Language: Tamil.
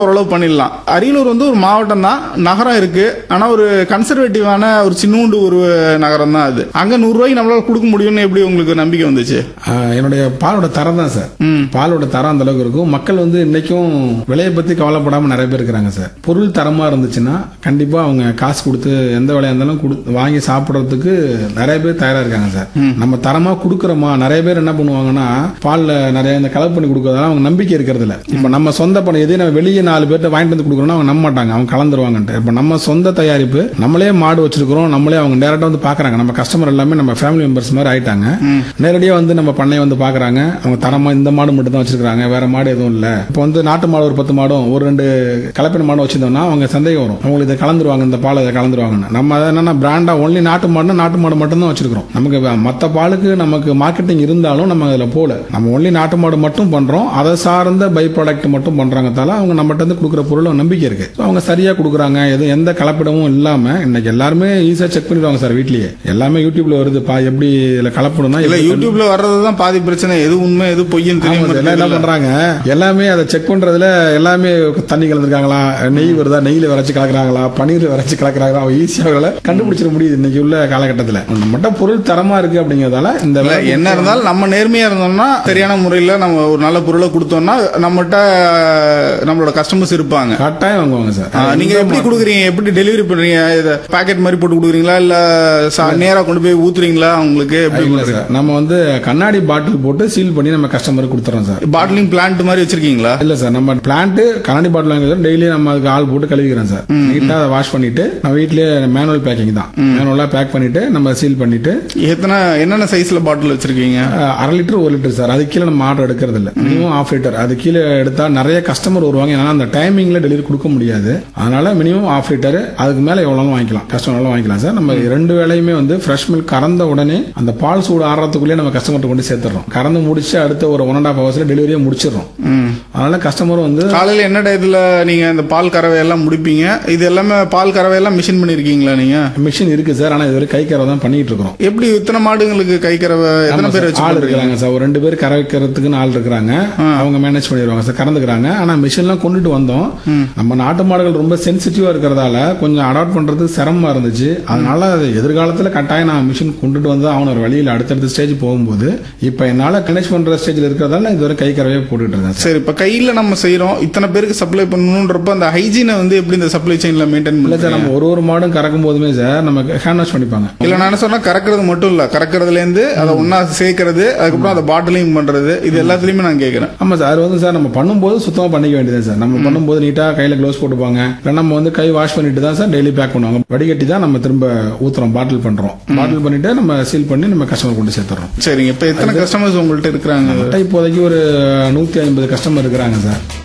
ஓரளவு பண்ணிடலாம் அரியலூர் வந்து ஒரு மாவட்டம் தான் நகரம் இருக்கு ஆனா ஒரு கன்சர்வேட்டிவான ஒரு சின்னூண்டு ஒரு நகரம் தான் அது அங்க நூறு ரூபாய்க்கு நம்மளால கொடுக்க முடியும்னு எப்படி உங்களுக்கு நம்பிக்கை வந்துச்சு ஆஹ் என்னுடைய பாலோட தரம் தான் சார் ம். பாலோட தரம் அந்த அளவுக்கு இருக்கும் மக்கள் வந்து இன்னைக்கும் விலையை பத்தி கவலைப்படாம நிறைய பேர் இருக்கிறாங்க சார் பொருள் தரமா இருந்துச்சுன்னா கண்டிப்பா அவங்க காசு கொடுத்து எந்த விலையா இருந்தாலும் குடு- வாங்கி சாப்பிடறதுக்கு நிறைய பேர் தயாரா இருக்காங்க சார் நம்ம தரமா கொடுக்குறோமா நிறைய பேர் என்ன பண்ணுவாங்கன்னா பால்ல நிறைய இந்த கலப்பு பண்ணி கொடுக்கறதால அவங்க நம்பிக்கை இருக்கிறது இல்ல இப்ப நம்ம சொந்த பண்ண எதே நம்ம வெளியே நாலு பேர்ட்ட வாங்கிட்டு வந்து கொடுக்குறோம்னா அவங்க நம்ப மாட்டாங்க அவங்க கலந்துருவாங்கன்ட்டு இப்ப நம்ம சொந்த தயாரிப்பு நம்மளே மாடு வச்சிருக்கிறோம் நம்மளே அவங்க டேரக்டா வந்து பாக்குறாங்க நம்ம கஸ்டமர் எல்லாமே நம்ம ஃபேமிலி மெம்பர்ஸ் மாதிரி ஆயிட்டாங்க நேரடியா வந்து நம்ம பண்ணைய வந்து பாக்குறாங்க அவங்க தரமா இந்த மாடு மட்டும் தான் வச்சிருக்காங்க வேற மாடு எதுவும் இல்ல இப்போ வந்து நாட்டு மாடு ஒரு பத்து மாடும் ஒரு ரெண்டு கலப்பின மாடும் வச்சிருந்தோம்னா அவங்க சந்தேகம் வரும் அவங்களுக்கு இதை கலந்துருவாங்க இந்த பால் இதை கலந்துருவாங்கன்னு நம்ம அதை என்னன்னா பிராண்டா ஒன்லி நாட்டு மாடுனா நாட்டு மாடு மட்டும் தான் வச்சிருக்கிறோம் நமக்கு வே- மத்த பாலுக்கு நமக்கு மார்க்கெட்டிங் இருந்தாலும் நம்ம அதுல போல நம்ம ஒன்லி நாட்டு மாடு மட்டும் பண்றோம் அதை சார்ந்த பை ப்ராடக்ட் மட்டும் பண்றாங்கத்தால அவங்க நம்மகிட்ட இருந்து கொடுக்குற பொருள் நம்பிக்கை இருக்கு So அவங்க சரியா கொடுக்குறாங்க எதுவும் எந்த கலப்படமும் இல்லாம இன்னைக்கு எல்லாருமே ஈஸியா செக் பண்ணிடுவாங்க சார் வீட்லயே எல்லாமே யூடியூப்ல வருது பா எப்படி இதுல கலப்படம்னா இல்ல எப்படி யூடியூப்ல வர்றதுதான் பாதி பிரச்சனை எது உண்மை எது பொய்ன்னு ஆமா சார், எல்லாம் என்ன தெரியும் பண்றாங்க எல்லாமே அதை செக் பண்றதுல எல்லாமே தண்ணி கலந்துருக்காங்களா நெய் வருதா நெய்ல வரைச்சு கலக்குறாங்களா பன்னீர் வரைச்சு கலக்குறாங்களா அவங்க ஈஸியா அவங்கள கண்டுபிடிச்சிட முடியுது இன்னைக்கு உள்ள காலகட்டத்துல நம்மகிட்ட பொருள் தரமா இருக்கு அப்படிங்கறதால இந்த இல்ல, வேலை என்ன இருந்தாலும் நம்ம நேர்மையா இருந்தோம்னா சரியான முறையில நம்ம ஒரு நல்ல பொருளை கொடுத்தோம்னா நம்மகிட்ட நம்மளோட கஸ்டமர்ஸ் இருப்பாங்க கட்டாயம் வாங்குவாங்க சார் ஆ, நீங்க எப்படி கொடுக்குறீங்க எப்படி டெலிவரி பண்றீங்க இத பாக்கெட் மாதிரி போட்டு கொடுக்குறீங்களா இல்ல சா- நேரா கொண்டு போய் ஊத்துறீங்களா உங்களுக்கு எப்படி இல்ல சார் நம்ம வந்து கண்ணாடி பாட்டில் போட்டு சீல் பண்ணி நம்ம கஸ்டமருக்கு கொடுத்துறோம் சார் பாட்டிலிங் பிளான்ட் மாதிரி வச்சிருக்கீங்களா இல்ல சார் நம்ம பிளான்ட் கண்ணாடி பாட்டில் வாங்கி டெய்லி நம்ம அதுக்கு ஆள் போட்டு கழுவிக்கிறோம் சார் நீட்டா அதை வாஷ் பண்ணிட்டு நம்ம வீட்லயே மேனுவல் பேக்கிங் தான் மேனுவலா பேக் பண்ணிட்டு நம்ம சீல் பண்ணிட்டு எத்தனை என்னென்ன சைஸ்ல பாட்டில் வச்சிருக்கீங்க அஹ், அரை லிட்டர் ஒரு லிட்டர் சார் அது கீழே நம்ம ஆர்டர் எடுக்கிறது இல்ல மினிமம் ஆஃப் லிட்டர் அது கீழே எடுத்தா நிறைய கஸ்டமர் வருவாங்க ஏன்னா அந்த டைமிங்ல டெலிவரி கொடுக்க முடியாது அதனால மினிமம் ஆஃப் லிட்டர் அதுக்கு மேல எவ்வளவு வாங்கிக்கலாம் கஸ்டமர் வாங்கிக்கலாம் சார் நம்ம ரெண்டு வேலையுமே வந்து ஃப்ரெஷ் மில்க் கறந்த உடனே அந்த பால் சூடு ஆடுறதுக்குள்ளே நம்ம கஸ்டமர்கிட்ட கொண்டு சேர்த்துறோம் கறந்து முடிச்சு அடுத்த ஒரு ஒன் அண்ட் ஹாஃப் ஹவர்ஸ்ல டெலிவரியே முடிச்சிடறோம் ம். அதனால கஸ்டமர் வந்து காலையில என்ன டயத்துல நீங்க இந்த பால் கறவை எல்லாம் முடிப்பீங்க இது எல்லாமே பால் கறவை எல்லாம் மிஷின் பண்ணிருக்கீங்களா நீங்க மிஷின் இருக்கு சார் ஆனா இதுவரை கை கரை தான் பண்ணிட்டு இருக்கிறோம் எப்படி இத்தனை மாடுங்களுக்கு கை கறவை எத்தனை ஆமா பேர் சார், வச்சு ஆள் பண்றீங்க? இருக்கிறாங்க சார் ஒரு ரெண்டு பேர் கறக்கிறதுக்குன்னு ஆள் இருக்கிறாங்க அவங்க மேனேஜ் பண்ணிடுவாங்க சார் கறந்துக்கிறாங்க ஆனா மிஷின்லாம் கொண்டுட்டு வந்தோம் நம்ம நாட்டு மாடுகள் ரொம்ப சென்சிட்டிவா இருக்கிறதால கொஞ்சம் அடாப்ட் பண்றதுக்கு சிரமமா இருந்துச்சு அதனால அது எதிர்காலத்துல கட்டாயம் நான் மிஷின் கொண்டுட்டு வந்து அவன ஒரு வழியில் அடுத்தடுத்த ஸ்டேஜ் போகும்போது இப்ப என்னால கனெக்ட் பண்ற ஸ்டேஜ்ல இருக்கிறதால நான் இதுவரை கை கறவே போட்டுட்டு இருக்கேன் சார் சரி இப்ப கையில நம்ம செய்யறோம் இத்தனை பேருக்கு சப்ளை பண்ணணும்ன்றப்ப அந்த ஹைஜீனை வந்து எப்படி இந்த சப்ளை செயின்ல மெயின்டைன் இல்ல பண்ணல சார் நம்ம ஒரு ஒரு மாடும் கறக்கும் போதுமே சார் நம்ம ஹேண்ட் வாஷ் பண்ணிப்பாங்க இல்ல நான் என்ன சொன்னா கறக்கிறது மட்டும் இல்ல கறக்கிறதுல இருந்து அதை ஒன்னா சேர்க்கறது அதுக்கப்புறம் அதை பாட்டிலிங் பண்றது இது எல்லாத்துலயுமே நான் கேக்குறேன் ஆமா சார் அது வந்து சார் நம்ம பண்ணும்போது சுத்தமா பண்ணிக்க வேண்டியது சார் நம்ம பண்ணும்போது நீட்டா கையில க்ளோஸ் போட்டுப்பாங்க இல்ல நம்ம வந்து கை வாஷ் பண்ணிட்டு தான் சார் டெய்லி பேக் பண்ணுவாங்க வடிகட்டி தான் நம்ம திரும்ப ஊத்துறோம் பாட்டில் பண்றோம் பாட்டில் பண்ணிட்டு நம்ம சீல் பண்ணி நம்ம கஸ்டமர் கொண்டு சேர்த்துறோம் சரிங்க இப்ப எத்தனை கஸ்டமர்ஸ் உங்கள்ட்ட இருக்கிறாங்க இப்போதைக்கு ஒரு நூத்தி ஐம்பது கஸ்டமர் இருக்கிறாங்க சார்